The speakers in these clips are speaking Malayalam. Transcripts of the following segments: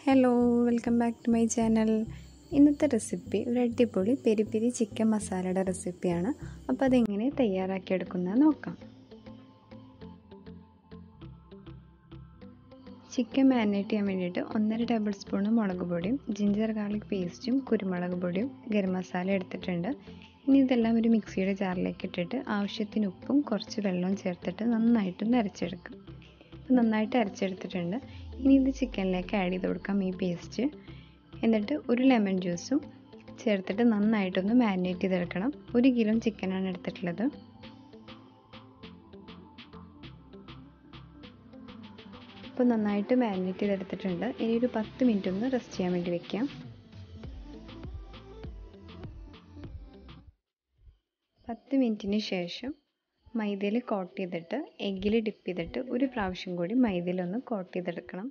hello welcome back to my channel ഇന്നത്തെ റെസിപ്പി ഒരു അടിപൊളി പെരി പെരി ചിക്കൻ മസാലയുടെ റെസിപ്പിയാണ് അപ്പോൾ അതെങ്ങനെ തയ്യാറാക്കിയെടുക്കുന്നത് നോക്കാം ചിക്കൻ മാരിനേറ്റ് ചെയ്യാൻ വേണ്ടിയിട്ട് ഒന്നര ടേബിൾ സ്പൂൺ മുളക് പൊടിയും ജിഞ്ചർ ഗാർലിക് പേസ്റ്റും കുരുമുളക് പൊടിയും ഗരം മസാല എടുത്തിട്ടുണ്ട് ഇനി ഇതെല്ലാം ഒരു മിക്സിയുടെ ജാറിലേക്ക് ഇട്ടിട്ട് ആവശ്യത്തിന് ഉപ്പും കുറച്ച് വെള്ളവും ചേർത്തിട്ട് നന്നായിട്ടൊന്ന് അരച്ചെടുക്കും അപ്പോൾ നന്നായിട്ട് അരച്ചെടുത്തിട്ടുണ്ട് ഇനി ഇത് ചിക്കനിലേക്ക് ആഡ് ചെയ്ത് കൊടുക്കാം ഈ പേസ്റ്റ് എന്നിട്ട് ഒരു ലെമൺ ജ്യൂസും ചേർത്തിട്ട് നന്നായിട്ടൊന്ന് മാരിനേറ്റ് ചെയ്തെടുക്കണം ഒരു കിലോ ചിക്കനാണ് എടുത്തിട്ടുള്ളത് അപ്പോൾ നന്നായിട്ട് മാരിനേറ്റ് ചെയ്തെടുത്തിട്ടുണ്ട് ഇനി ഒരു പത്ത് മിനിറ്റ് ഒന്ന് റെസ്റ്റ് ചെയ്യാൻ വേണ്ടി വെക്കാം പത്ത് മിനിറ്റിന് ശേഷം മൈദയിൽ കോട്ട് ചെയ്തിട്ട് എഗ്ഗിൽ ഡിപ്പ് ചെയ്തിട്ട് ഒരു പ്രാവശ്യം കൂടി മൈദയിലൊന്ന് കോട്ട് ചെയ്തെടുക്കണം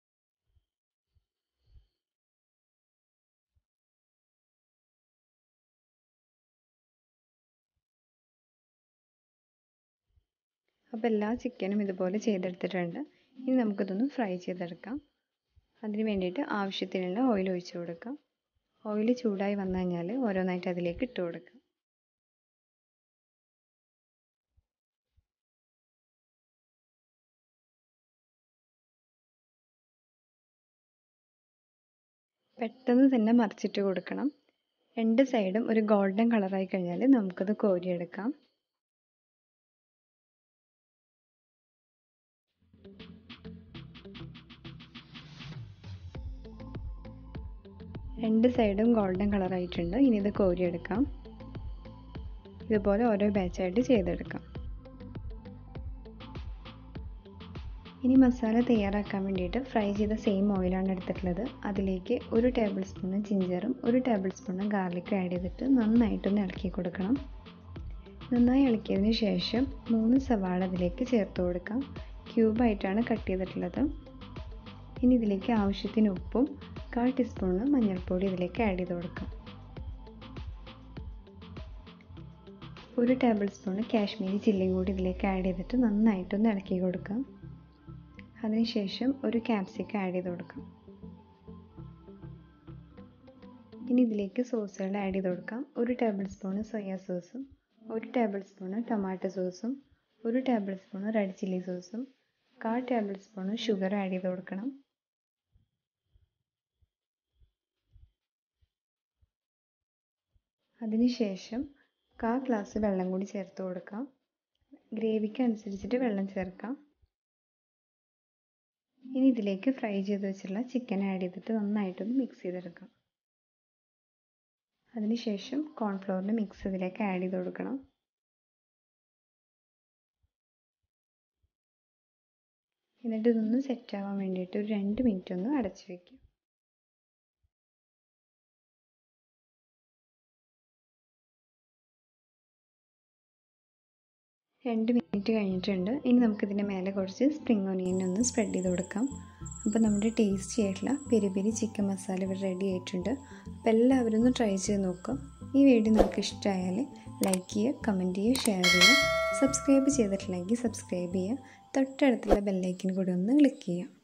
അപ്പോൾ എല്ലാ ചിക്കനും ഇതുപോലെ ചെയ്തെടുത്തിട്ടുണ്ട് ഇനി നമുക്കിതൊന്ന് ഫ്രൈ ചെയ്തെടുക്കാം അതിന് വേണ്ടിയിട്ട് ആവശ്യത്തിനുള്ള ഓയിൽ ഒഴിച്ചു കൊടുക്കാം ഓയിൽ ചൂടായി വന്നു കഴിഞ്ഞാൽ ഓരോന്നായിട്ട് അതിലേക്ക് ഇട്ട് കൊടുക്കാം പെട്ടെന്ന് തന്നെ മറിച്ചിട്ട് കൊടുക്കണം രണ്ട് സൈഡും ഒരു ഗോൾഡൻ കളറായി കഴിഞ്ഞാൽ നമുക്കത് കോരിയെടുക്കാം രണ്ട് സൈഡും ഗോൾഡൻ കളറായിട്ടുണ്ട് ഇനി ഇത് കോരിയെടുക്കാം ഇതുപോലെ ഓരോ ബാച്ചായിട്ട് ചെയ്തെടുക്കാം ഇനി മസാല തയ്യാറാക്കാൻ വേണ്ടിയിട്ട് ഫ്രൈ ചെയ്ത സെയിം ഓയിലാണ് എടുത്തിട്ടുള്ളത് അതിലേക്ക് ഒരു ടേബിൾ സ്പൂണ് ജിഞ്ചറും ഒരു ടേബിൾ സ്പൂണ് ഗാർലിക്കും ആഡ് ചെയ്തിട്ട് നന്നായിട്ടൊന്ന് ഇളക്കി കൊടുക്കണം നന്നായി ഇളക്കിയതിന് ശേഷം മൂന്ന് സവാള അതിലേക്ക് ചേർത്ത് കൊടുക്കാം ക്യൂബായിട്ടാണ് കട്ട് ചെയ്തിട്ടുള്ളത് ഇനി ഇതിലേക്ക് ആവശ്യത്തിന് ഉപ്പും കാൽ ടീസ്പൂണ് മഞ്ഞൾപ്പൊടി ഇതിലേക്ക് ആഡ് ചെയ്ത് കൊടുക്കാം ഒരു ടേബിൾ സ്പൂണ് കാശ്മീരി ചില്ലിയും കൂടി ഇതിലേക്ക് ആഡ് ചെയ്തിട്ട് നന്നായിട്ടൊന്ന് ഇളക്കി കൊടുക്കാം അതിനുശേഷം ഒരു ക്യാപ്സിക്കം ആഡ് ചെയ്ത് കൊടുക്കാം ഇനി ഇതിലേക്ക് സോസുകൾ ആഡ് ചെയ്ത് കൊടുക്കാം ഒരു ടേബിൾ സ്പൂണ് സോയാ സോസും ഒരു ടേബിൾ സ്പൂണ് ടൊമാറ്റോ സോസും ഒരു ടേബിൾ സ്പൂണ് റെഡ് ചില്ലി സോസും കാൽ ടേബിൾ സ്പൂണ് ഷുഗർ ആഡ് ചെയ്ത് കൊടുക്കണം അതിനുശേഷം കാൽ ഗ്ലാസ് വെള്ളം കൂടി ചേർത്ത് കൊടുക്കാം ഗ്രേവിക്ക് അനുസരിച്ചിട്ട് വെള്ളം ചേർക്കാം ഇനി ഇതിലേക്ക് ഫ്രൈ ചെയ്ത് വെച്ചിട്ടുള്ള ചിക്കൻ ആഡ് ചെയ്തിട്ട് നന്നായിട്ടൊന്ന് മിക്സ് ചെയ്തെടുക്കാം അതിനുശേഷം കോൺഫ്ലോറിൻ്റെ മിക്സ് ഇതിലേക്ക് ആഡ് ചെയ്ത് കൊടുക്കണം എന്നിട്ട് ഇതൊന്ന് സെറ്റ് ആവാൻ വേണ്ടിയിട്ട് ഒരു രണ്ട് മിനിറ്റ് ഒന്ന് അടച്ചു വയ്ക്കും രണ്ട് മിനിറ്റ് കഴിഞ്ഞിട്ടുണ്ട് ഇനി നമുക്കിതിൻ്റെ മേലെ കുറച്ച് സ്പ്രിംഗ് ഒനിയൻ ഒന്ന് സ്പ്രെഡ് ചെയ്ത് കൊടുക്കാം അപ്പോൾ നമ്മുടെ ടേസ്റ്റി ആയിട്ടുള്ള പെരി പെരി ചിക്കൻ മസാല ഇവിടെ റെഡി ആയിട്ടുണ്ട് അപ്പോൾ എല്ലാവരും ഒന്ന് ട്രൈ ചെയ്ത് നോക്കുക ഈ വീഡിയോ നിങ്ങൾക്ക് ഇഷ്ടമായാൽ ലൈക്ക് ചെയ്യുക കമൻറ്റ് ചെയ്യുക ഷെയർ ചെയ്യുക സബ്സ്ക്രൈബ് ചെയ്തിട്ടില്ലെങ്കിൽ സബ്സ്ക്രൈബ് ചെയ്യുക തൊട്ടടുത്തുള്ള ബെല്ലൈക്കൻ കൂടി ഒന്ന് ക്ലിക്ക് ചെയ്യുക